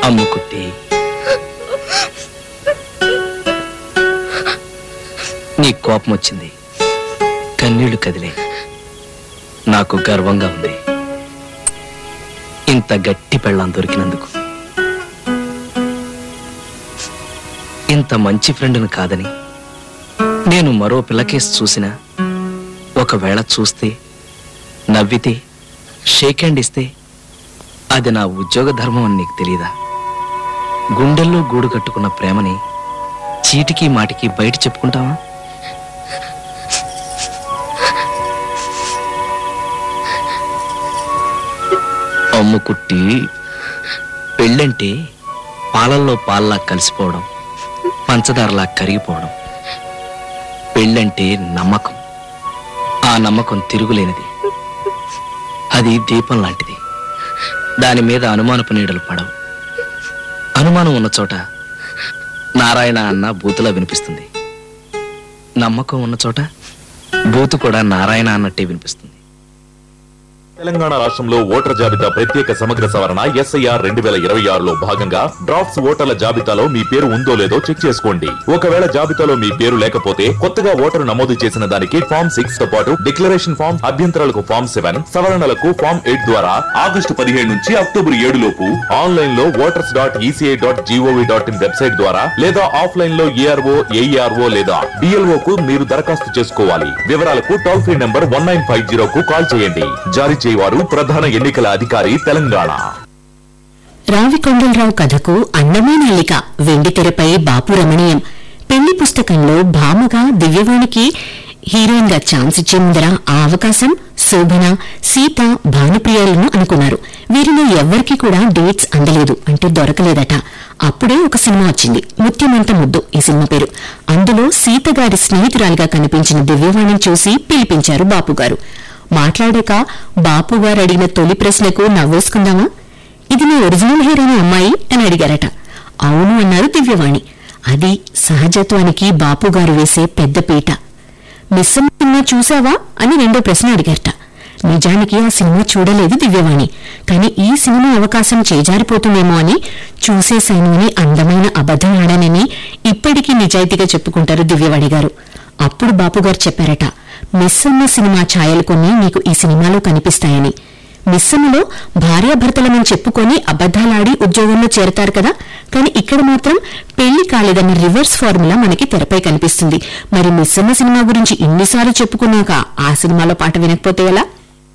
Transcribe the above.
అమ్ముకుట్టి నీ కోపం వచ్చింది కన్నీళ్లు కదిలే నాకు గర్వంగా ఉంది ఇంత గట్టి పెళ్ళాం దొరికినందుకు ఇంత మంచి ఫ్రెండ్ను కాదని నేను మరో పిల్లకేసి చూసినా ఒకవేళ చూస్తే నవ్వితే షేక్ హ్యాండ్ ఇస్తే అది నా ఉద్యోగ ధర్మం అని నీకు తెలియదా గుండెల్లో గూడు కట్టుకున్న ప్రేమని చీటికి మాటికి బయట చెప్పుకుంటావా అమ్ముకుట్టి పెళ్ళంటే పాలల్లో పాల్లా కలిసిపోవడం పంచదారలా కరిగిపోవడం పెళ్ళంటే నమ్మకం ఆ నమ్మకం తిరుగులేనిది అది దీపం లాంటిది దాని మీద అనుమానపు నీడలు పడవు అనుమానం ఉన్న చోట నారాయణ అన్న బూతులా వినిపిస్తుంది నమ్మకం ఉన్న చోట బూతు కూడా నారాయణ అన్నట్టే వినిపిస్తుంది తెలంగాణ రాష్ట్రంలో ఓటర్ జాబితా ప్రత్యేక సమగ్ర సవరణ ఎస్ఐఆర్ రెండు వేల ఇరవై ఆరులో భాగంగా డ్రాఫ్ట్స్ ఓటర్ల జాబితాలో మీ పేరు ఉందో లేదో చెక్ చేసుకోండి ఒకవేళ జాబితాలో మీ పేరు లేకపోతే కొత్తగా ఓటరు నమోదు చేసిన దానికి ఫామ్ సిక్స్ తో పాటు డిక్లరేషన్ ఫామ్ అభ్యంతరాలకు ఫామ్ సెవెన్ సవరణలకు ఫామ్ ఎయిట్ ద్వారా ఆగస్టు పదిహేడు నుంచి అక్టోబర్ ఏడు లోపు ఆన్లైన్ లో voters dot ECI dot GOV dot in website ద్వారా లేదా ఆఫ్లైన్ లో ఏఆర్ఓ ఏఈఆర్ఓ లేదా డిఎల్ఓ కు మీరు దరఖాస్తు చేసుకోవాలి వివరాలకు toll free number one nine five zero కు కాల్ చేయండి జారీ చేయవారు ప్రధాన ఎన్నికల అధికారి తెలంగాణ రావికొండలరావు కథకు అందమైన అల్లిక వెండితెరపై బాపు రమణీయం పెళ్లి పుస్తకంలో భామగా దివ్యవాణికి హీరోయిన్ గా ఛాన్స్ ఇచ్చే ముందర ఆ అవకాశం శోభన సీత భానుప్రియాలను అనుకున్నారు వీరిలో ఎవ్వరికీ కూడా డేట్స్ అందలేదు అంటే దొరకలేదట అప్పుడే ఒక సినిమా వచ్చింది ముత్యమంత ముద్దు ఈ సినిమా పేరు అందులో సీత గారి స్నేహితురాలిగా కనిపించిన దివ్యవాణిని చూసి పిలిపించారు బాపుగారు మాట్లాడాక బాపుగారు అడిగిన తొలి ప్రశ్నకు నవ్వేసుకుందామా ఇది నీ ఒరిజినల్ హీరోయిన్ అమ్మాయి అని అడిగారట అవును అన్నారు దివ్యవాణి అది సహజత్వానికి బాపుగారు వేసే పెద్ద పీట మిస్సమ్మ సినిమా చూసావా అని రెండో ప్రశ్న అడిగారట నిజానికి ఆ సినిమా చూడలేదు దివ్యవాణి కానీ ఈ సినిమా అవకాశం చేజారిపోతుందేమో అని చూసేశాను అని అందమైన అబద్ధం ఆడానని ఇప్పటికీ నిజాయితీగా చెప్పుకుంటారు దివ్యవాణి గారు అప్పుడు బాపుగారు చెప్పారట మిస్సమ్మ సినిమా ఛాయలు కొన్ని నీకు ఈ సినిమాలో కనిపిస్తాయని మిస్సమ్మలో భార్యాభర్తలమని చెప్పుకొని అబద్దాలాడి ఉద్యోగంలో చేరతారు కదా కానీ ఇక్కడ మాత్రం పెళ్లి కాలేదన్న రివర్స్ ఫార్ములా మనకి తెరపై కనిపిస్తుంది మరి మిస్సమ్మ సినిమా గురించి ఇన్నిసార్లు చెప్పుకున్నాక ఆ సినిమాలో పాట వినకపోతే ఎలా